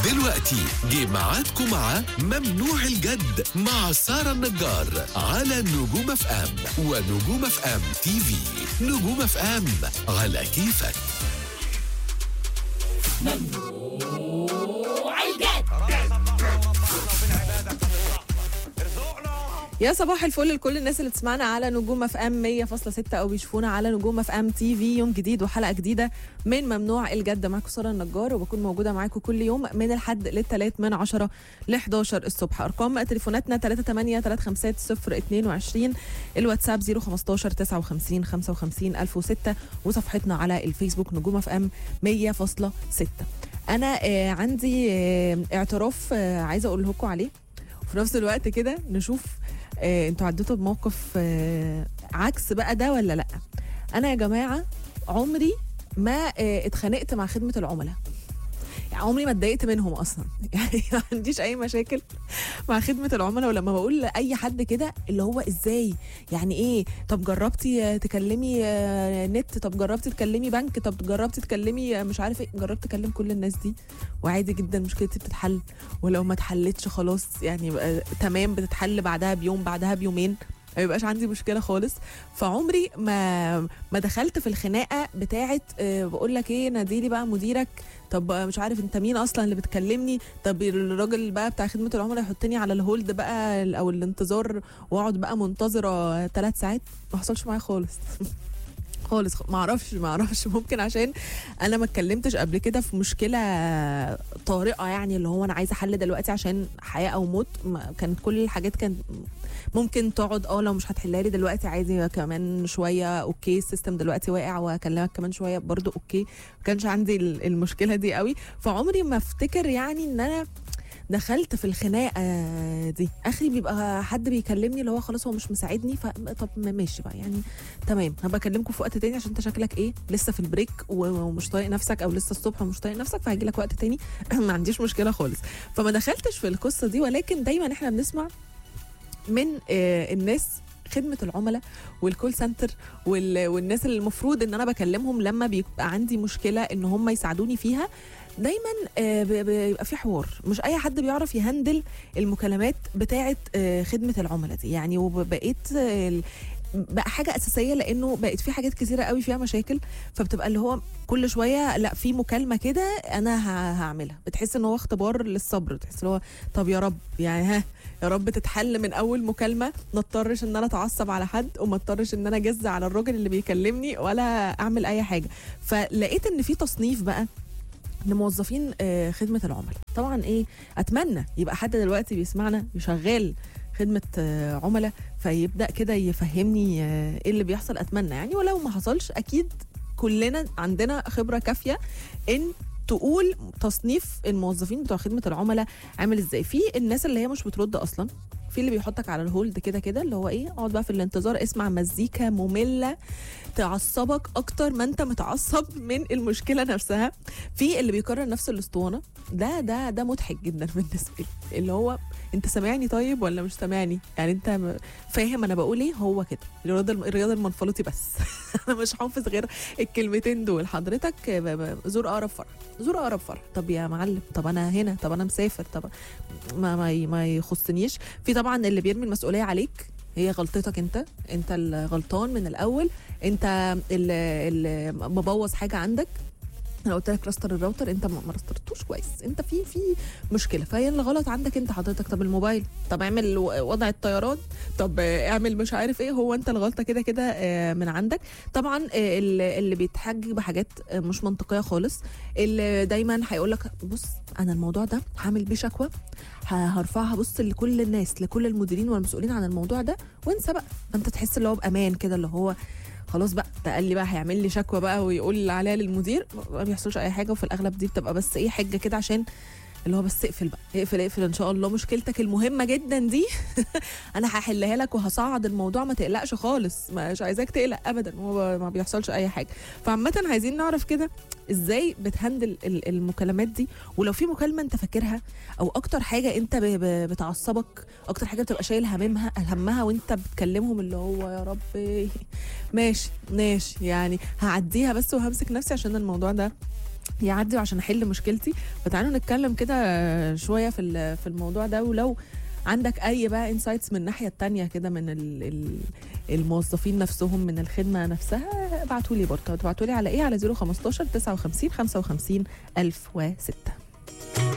دلوقتي جه ميعادكم مع ممنوع الجد مع سارة النجار على نجوم اف ام ونجوم اف ام تي في نجوم اف ام على كيفك يا صباح الفل لكل الناس اللي بتسمعنا على نجوم اف ام 100.6 او بيشوفونا على نجوم اف ام تي في يوم جديد وحلقه جديده من ممنوع الجد معاكم ساره النجار وبكون موجوده معاكم كل يوم من الحد للثلاث من 10 ل 11 الصبح ارقام تليفوناتنا 38 350 22 الواتساب 015 59 55 1006 وصفحتنا على الفيسبوك نجوم اف ام 100.6 انا آه عندي آه اعتراف آه عايزه اقول لكم عليه وفي نفس الوقت كده نشوف آه انتوا عديتوا بموقف آه عكس بقى ده ولا لا انا يا جماعه عمري ما آه اتخانقت مع خدمه العملاء يعني عمري ما اتضايقت منهم اصلا يعني ما عنديش اي مشاكل مع خدمه العملاء ولما بقول لاي حد كده اللي هو ازاي يعني ايه طب جربتي آه، تكلمي آه، نت طب جربتي تكلمي بنك طب جربتي تكلمي آه، مش عارف ايه جربت اكلم كل الناس دي وعادي جدا مشكلتي بتتحل ولو ما اتحلتش خلاص يعني بقى تمام بتتحل بعدها بيوم بعدها بيومين ما بيبقاش عندي مشكله خالص فعمري ما ما دخلت في الخناقه بتاعه آه، بقول لك ايه ناديلي بقى مديرك طب آه، مش عارف انت مين اصلا اللي بتكلمني طب الراجل بقى بتاع خدمه العملاء يحطني على الهولد بقى او الانتظار واقعد بقى منتظره ثلاث ساعات ما حصلش معايا خالص خالص ما اعرفش ما اعرفش ممكن عشان انا ما اتكلمتش قبل كده في مشكله طارئه يعني اللي هو انا عايزه حل دلوقتي عشان حياه او موت ما- كانت كل الحاجات كانت ممكن تقعد اه لو مش هتحلها لي دلوقتي عادي كمان شويه اوكي السيستم دلوقتي واقع واكلمك كمان شويه برضو اوكي ما كانش عندي ال- المشكله دي قوي فعمري ما افتكر يعني ان انا دخلت في الخناقه دي اخري بيبقى حد بيكلمني اللي هو خلاص هو مش مساعدني فطب ماشي بقى يعني تمام هبقى اكلمكم في وقت تاني عشان انت شكلك ايه لسه في البريك و- ومش طايق نفسك او لسه الصبح ومش طايق نفسك فهجي لك وقت تاني ما عنديش مشكله خالص فما دخلتش في القصه دي ولكن دايما احنا بنسمع من آه، الناس خدمه العملاء والكول سنتر وال- والناس اللي المفروض ان انا بكلمهم لما بيبقى عندي مشكله ان هم يساعدوني فيها دايما آه، ب- بيبقى في حوار مش اي حد بيعرف يهندل المكالمات بتاعه آه، خدمه العملاء دي يعني وبقيت آه، ال- بقى حاجه اساسيه لانه بقت في حاجات كثيره قوي فيها مشاكل فبتبقى اللي هو كل شويه لا في مكالمه كده انا ه- هعملها بتحس ان هو اختبار للصبر بتحس اللي هو طب يا رب يعني ها يا رب تتحل من اول مكالمه ما اضطرش ان انا اتعصب على حد وما اضطرش ان انا اجز على الراجل اللي بيكلمني ولا اعمل اي حاجه فلقيت ان في تصنيف بقى لموظفين آه، خدمه العملاء طبعا ايه اتمنى يبقى حد دلوقتي بيسمعنا شغال خدمه آه، عملاء فيبدا كده يفهمني آه، ايه اللي بيحصل اتمنى يعني ولو ما حصلش اكيد كلنا عندنا خبره كافيه ان تقول تصنيف الموظفين بتوع خدمه العملاء عامل ازاي في الناس اللي هي مش بترد اصلا في اللي بيحطك على الهولد كده كده اللي هو ايه اقعد بقى في الانتظار اسمع مزيكا ممله تعصبك اكتر ما انت متعصب من المشكله نفسها في اللي بيكرر نفس الاسطوانه ده ده ده مضحك جدا بالنسبه لي اللي هو انت سامعني طيب ولا مش سامعني يعني انت م- فاهم انا بقول ايه هو كده الرياضه الرياضه المنفلطي بس انا مش حافظ غير الكلمتين دول حضرتك ب- ب- زور اقرب فرع زور اقرب فرع طب يا معلم طب انا هنا طب انا مسافر طب ما ما, ي- ما يخصنيش في طبعا اللي بيرمي المسؤوليه عليك هي غلطتك انت انت الغلطان من الاول انت اللي, اللي مبوظ حاجه عندك انا قلت لك راستر الراوتر انت ما ما راسترتوش كويس انت في في مشكله فهي اللي غلط عندك انت حضرتك طب الموبايل طب اعمل و- وضع الطيران طب آه، اعمل مش عارف ايه هو انت الغلطه كده كده آه، من عندك طبعا آه، اللي اللي بيتحجج بحاجات آه، مش منطقيه خالص اللي دايما هيقول لك بص انا الموضوع ده هعمل بيه شكوى ه- هرفعها بص لكل الناس لكل المديرين والمسؤولين عن الموضوع ده وانسى بقى فانت تحس اللي هو بامان كده اللي هو خلاص بقى ده قال لي بقى هيعمل لي شكوى بقى ويقول اللي عليها للمدير ما بيحصلش اي حاجه وفي الاغلب دي بتبقى بس ايه حجه كده عشان اللي هو بس اقفل بقى اقفل اقفل ان شاء الله مشكلتك المهمه جدا دي انا هحلها لك وهصعد الموضوع ما تقلقش خالص مش عايزاك تقلق ابدا هو ما بيحصلش اي حاجه فعامه عايزين نعرف كده ازاي بتهندل ال- المكالمات دي ولو في مكالمه انت فاكرها او اكتر حاجه انت ب- ب- بتعصبك اكتر حاجه بتبقى شايل هممها همها وانت بتكلمهم اللي هو يا ربي ماشي ماشي يعني هعديها بس وهمسك نفسي عشان الموضوع ده يعدي وعشان احل مشكلتي فتعالوا نتكلم كده شويه في ال- في الموضوع ده ولو عندك اي بقى انسايتس من الناحيه التانية كده من ال ال الموظفين نفسهم من الخدمه نفسها ابعتوا لي برضه ابعتوا لي على ايه على 015 59 55 1006